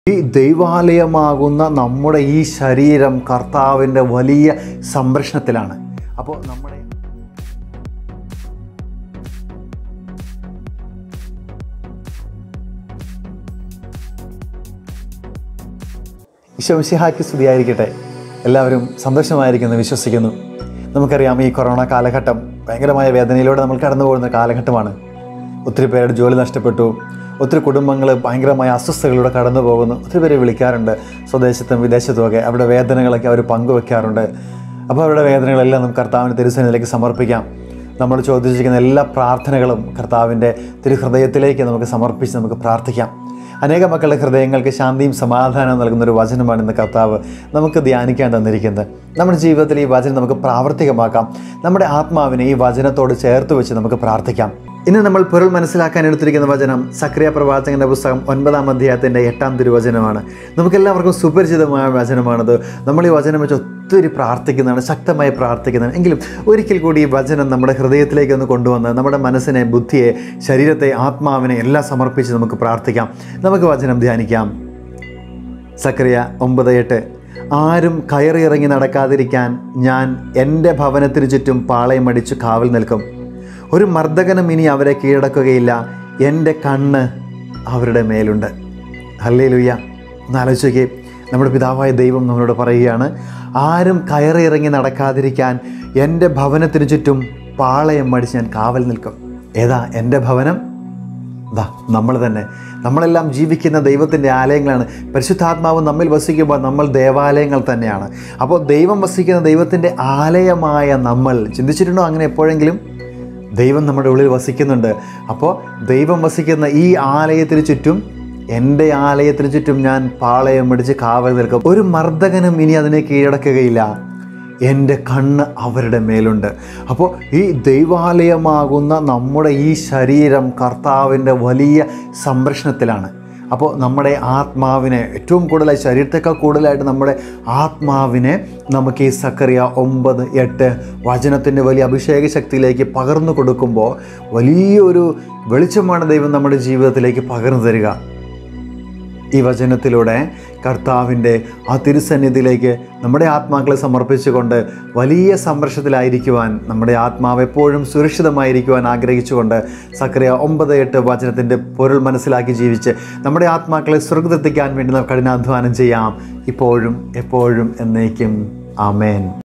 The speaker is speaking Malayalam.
ഈ ദൈവാലയമാകുന്ന നമ്മുടെ ഈ ശരീരം കർത്താവിൻ്റെ വലിയ സംരക്ഷണത്തിലാണ് അപ്പോൾ നമ്മുടെ ഈശോമിശിഹായ്ക്ക് സ്തുതിയായിരിക്കട്ടെ എല്ലാവരും സന്തോഷമായിരിക്കുമെന്ന് വിശ്വസിക്കുന്നു നമുക്കറിയാം ഈ കൊറോണ കാലഘട്ടം ഭയങ്കരമായ വേദനയിലൂടെ നമ്മൾ കടന്നു പോകുന്ന കാലഘട്ടമാണ് ഒത്തിരി പേരുടെ ജോലി നഷ്ടപ്പെട്ടു ഒത്തിരി കുടുംബങ്ങൾ ഭയങ്കരമായ അസ്വസ്ഥതകളിലൂടെ കടന്നു പോകുന്നു ഒത്തിരി പേര് വിളിക്കാറുണ്ട് സ്വദേശത്തും വിദേശത്തുമൊക്കെ അവരുടെ വേദനകളൊക്കെ അവർ പങ്കുവെക്കാറുണ്ട് അപ്പോൾ അവരുടെ വേദനകളെല്ലാം നമുക്ക് കർത്താവിൻ്റെ തിരുസന്നിധിയിലേക്ക് സമർപ്പിക്കാം നമ്മൾ ചോദിച്ചിരിക്കുന്ന എല്ലാ പ്രാർത്ഥനകളും കർത്താവിൻ്റെ തിരുഹൃദയത്തിലേക്ക് നമുക്ക് സമർപ്പിച്ച് നമുക്ക് പ്രാർത്ഥിക്കാം അനേക മക്കളുടെ ഹൃദയങ്ങൾക്ക് ശാന്തിയും സമാധാനവും നൽകുന്ന ഒരു വചനമാണ് ഇന്ന് കർത്താവ് നമുക്ക് ധ്യാനിക്കാൻ തന്നിരിക്കുന്നത് നമ്മുടെ ജീവിതത്തിൽ ഈ വചനം നമുക്ക് പ്രാവർത്തികമാക്കാം നമ്മുടെ ആത്മാവിനെ ഈ വചനത്തോട് ചേർത്ത് വെച്ച് നമുക്ക് പ്രാർത്ഥിക്കാം ഇന്ന് നമ്മൾ പൊരുൾ മനസ്സിലാക്കാൻ എടുത്തിരിക്കുന്ന വചനം സക്രിയ പ്രവാചകന്റെ പുസ്തകം ഒൻപതാം അധ്യായത്തിൻ്റെ എട്ടാം തിരുവചനമാണ് നമുക്കെല്ലാവർക്കും സുപരിചിതമായ വചനമാണത് നമ്മൾ ഈ വചനം വെച്ച് ഒത്തിരി പ്രാർത്ഥിക്കുന്നതാണ് ശക്തമായി പ്രാർത്ഥിക്കുന്നതാണ് എങ്കിലും ഒരിക്കൽ കൂടി ഈ വചനം നമ്മുടെ ഹൃദയത്തിലേക്ക് ഒന്ന് കൊണ്ടുവന്ന് നമ്മുടെ മനസ്സിനെ ബുദ്ധിയെ ശരീരത്തെ ആത്മാവിനെ എല്ലാം സമർപ്പിച്ച് നമുക്ക് പ്രാർത്ഥിക്കാം നമുക്ക് വചനം ധ്യാനിക്കാം സക്രിയ ഒമ്പത് എട്ട് ആരും കയറിയിറങ്ങി നടക്കാതിരിക്കാൻ ഞാൻ എൻ്റെ ഭവനത്തിനു ചുറ്റും പാളയമടിച്ചു കാവൽ നിൽക്കും ഒരു മർദ്ദകനും ഇനി അവരെ കീഴടക്കുകയില്ല എൻ്റെ കണ്ണ് അവരുടെ മേലുണ്ട് ഹല്ലേ ലുയ്യ ഒന്ന് ആലോചിക്കേ നമ്മുടെ പിതാവായ ദൈവം നമ്മളോട് പറയുകയാണ് ആരും കയറിയിറങ്ങി നടക്കാതിരിക്കാൻ എൻ്റെ ഭവനത്തിനു ചുറ്റും പാളയം മടിച്ച് ഞാൻ കാവൽ നിൽക്കും ഏതാ എൻ്റെ ഭവനം ദാ നമ്മൾ തന്നെ നമ്മളെല്ലാം ജീവിക്കുന്ന ദൈവത്തിൻ്റെ ആലയങ്ങളാണ് പരിശുദ്ധാത്മാവ് നമ്മിൽ വസിക്കുമ്പോൾ നമ്മൾ ദേവാലയങ്ങൾ തന്നെയാണ് അപ്പോൾ ദൈവം വസിക്കുന്ന ദൈവത്തിൻ്റെ ആലയമായ നമ്മൾ ചിന്തിച്ചിട്ടുണ്ടോ അങ്ങനെ എപ്പോഴെങ്കിലും ദൈവം നമ്മുടെ ഉള്ളിൽ വസിക്കുന്നുണ്ട് അപ്പോൾ ദൈവം വസിക്കുന്ന ഈ ആലയത്തിന് ചുറ്റും എൻ്റെ ആലയത്തിന് ചുറ്റും ഞാൻ പാളയം പിടിച്ച് കാവൽ നിൽക്കും ഒരു മർദ്ദകനും ഇനി അതിനെ കീഴടക്കുകയില്ല എൻ്റെ കണ്ണ് അവരുടെ മേലുണ്ട് അപ്പോൾ ഈ ദൈവാലയമാകുന്ന നമ്മുടെ ഈ ശരീരം കർത്താവിൻ്റെ വലിയ സംരക്ഷണത്തിലാണ് അപ്പോൾ നമ്മുടെ ആത്മാവിനെ ഏറ്റവും കൂടുതലായി ശരീരത്തേക്കാൾ കൂടുതലായിട്ട് നമ്മുടെ ആത്മാവിനെ നമുക്ക് ഈ സക്കറിയ ഒമ്പത് എട്ട് വചനത്തിൻ്റെ വലിയ അഭിഷേക ശക്തിയിലേക്ക് പകർന്നു കൊടുക്കുമ്പോൾ വലിയൊരു വെളിച്ചമാണ് ദൈവം നമ്മുടെ ജീവിതത്തിലേക്ക് പകർന്നു തരിക ഈ വചനത്തിലൂടെ കർത്താവിൻ്റെ ആ തിരുസന്നിധിയിലേക്ക് നമ്മുടെ ആത്മാക്കളെ സമർപ്പിച്ചുകൊണ്ട് വലിയ സംരക്ഷണത്തിലായിരിക്കുവാൻ നമ്മുടെ ആത്മാവ് എപ്പോഴും സുരക്ഷിതമായിരിക്കുവാൻ ആഗ്രഹിച്ചുകൊണ്ട് സക്രിയ ഒമ്പത് എട്ട് വചനത്തിൻ്റെ പൊരുൾ മനസ്സിലാക്കി ജീവിച്ച് നമ്മുടെ ആത്മാക്കളെ സ്വർഗത്തെത്തിക്കാൻ വേണ്ടി നമുക്ക് കഠിനാധ്വാനം ചെയ്യാം ഇപ്പോഴും എപ്പോഴും എന്നേക്കും ആമേൻ